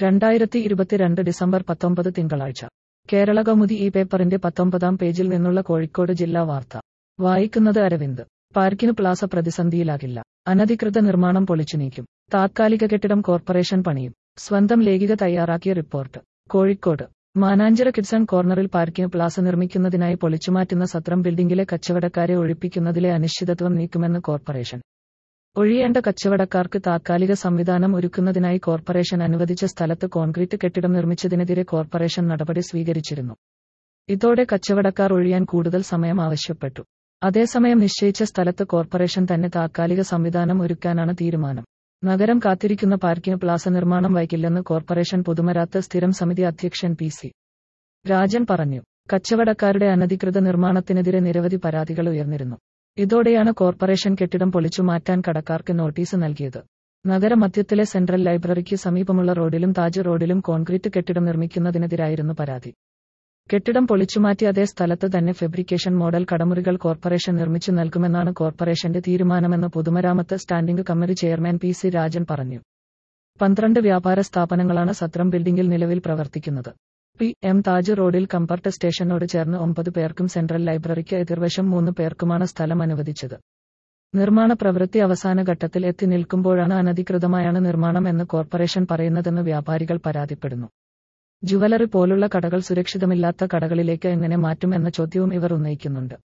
രണ്ടായിരത്തി ഇരുപത്തിരണ്ട് ഡിസംബർ പത്തൊമ്പത് തിങ്കളാഴ്ച കേരള കൗമുദി ഈ പേപ്പറിന്റെ പത്തൊമ്പതാം പേജിൽ നിന്നുള്ള കോഴിക്കോട് ജില്ലാ വാർത്ത വായിക്കുന്നത് അരവിന്ദ് പാർക്കിന് പ്ലാസ പ്രതിസന്ധിയിലാകില്ല അനധികൃത നിർമ്മാണം പൊളിച്ചു നീക്കും താത്കാലിക കെട്ടിടം കോർപ്പറേഷൻ പണിയും സ്വന്തം ലേഖിക തയ്യാറാക്കിയ റിപ്പോർട്ട് കോഴിക്കോട് മാനാഞ്ചിറ കിഡ്സൺ കോർണറിൽ പാർക്കിന് പ്ലാസ നിർമ്മിക്കുന്നതിനായി പൊളിച്ചുമാറ്റുന്ന സത്രം ബിൽഡിംഗിലെ കച്ചവടക്കാരെ ഒഴിപ്പിക്കുന്നതിലെ അനിശ്ചിതത്വം നീക്കുമെന്ന് കോർപ്പറേഷൻ ഒഴിയേണ്ട കച്ചവടക്കാർക്ക് താത്കാലിക സംവിധാനം ഒരുക്കുന്നതിനായി കോർപ്പറേഷൻ അനുവദിച്ച സ്ഥലത്ത് കോൺക്രീറ്റ് കെട്ടിടം നിർമ്മിച്ചതിനെതിരെ കോർപ്പറേഷൻ നടപടി സ്വീകരിച്ചിരുന്നു ഇതോടെ കച്ചവടക്കാർ ഒഴിയാൻ കൂടുതൽ സമയം ആവശ്യപ്പെട്ടു അതേസമയം നിശ്ചയിച്ച സ്ഥലത്ത് കോർപ്പറേഷൻ തന്നെ താത്കാലിക സംവിധാനം ഒരുക്കാനാണ് തീരുമാനം നഗരം കാത്തിരിക്കുന്ന പാർക്കിംഗ് പ്ലാസ നിർമ്മാണം വൈകില്ലെന്ന് കോർപ്പറേഷൻ പൊതുമരാത്ത് സ്ഥിരം സമിതി അധ്യക്ഷൻ പി സി രാജൻ പറഞ്ഞു കച്ചവടക്കാരുടെ അനധികൃത നിർമ്മാണത്തിനെതിരെ നിരവധി പരാതികൾ ഉയർന്നിരുന്നു ഇതോടെയാണ് കോർപ്പറേഷൻ കെട്ടിടം പൊളിച്ചു മാറ്റാൻ കടക്കാർക്ക് നോട്ടീസ് നൽകിയത് നഗരമധ്യത്തിലെ സെൻട്രൽ ലൈബ്രറിക്ക് സമീപമുള്ള റോഡിലും താജ് റോഡിലും കോൺക്രീറ്റ് കെട്ടിടം നിർമ്മിക്കുന്നതിനെതിരായിരുന്നു പരാതി കെട്ടിടം പൊളിച്ചുമാറ്റി അതേ സ്ഥലത്ത് തന്നെ ഫെബ്രിക്കേഷൻ മോഡൽ കടമുറികൾ കോർപ്പറേഷൻ നിർമ്മിച്ചു നൽകുമെന്നാണ് കോർപ്പറേഷന്റെ തീരുമാനമെന്ന് പൊതുമരാമത്ത് standing committee chairman P C Rajan പറഞ്ഞു പന്ത്രണ്ട് വ്യാപാര സ്ഥാപനങ്ങളാണ് സത്രം ബിൽഡിംഗിൽ നിലവിൽ പ്രവർത്തിക്കുന്നത് പി എം താജ് റോഡിൽ കമ്പർട്ട് സ്റ്റേഷനോട് ചേർന്ന് ഒമ്പത് പേർക്കും സെൻട്രൽ ലൈബ്രറിക്ക് എതിർവശം മൂന്ന് പേർക്കുമാണ് സ്ഥലം അനുവദിച്ചത് നിർമ്മാണ പ്രവൃത്തി അവസാന ഘട്ടത്തിൽ എത്തി നിൽക്കുമ്പോഴാണ് അനധികൃതമായാണ് നിർമ്മാണം എന്ന് കോർപ്പറേഷൻ പറയുന്നതെന്ന് വ്യാപാരികൾ പരാതിപ്പെടുന്നു ജുവലറി പോലുള്ള കടകൾ സുരക്ഷിതമില്ലാത്ത കടകളിലേക്ക് എങ്ങനെ മാറ്റും എന്ന ചോദ്യവും ഇവർ ഉന്നയിക്കുന്നുണ്ട്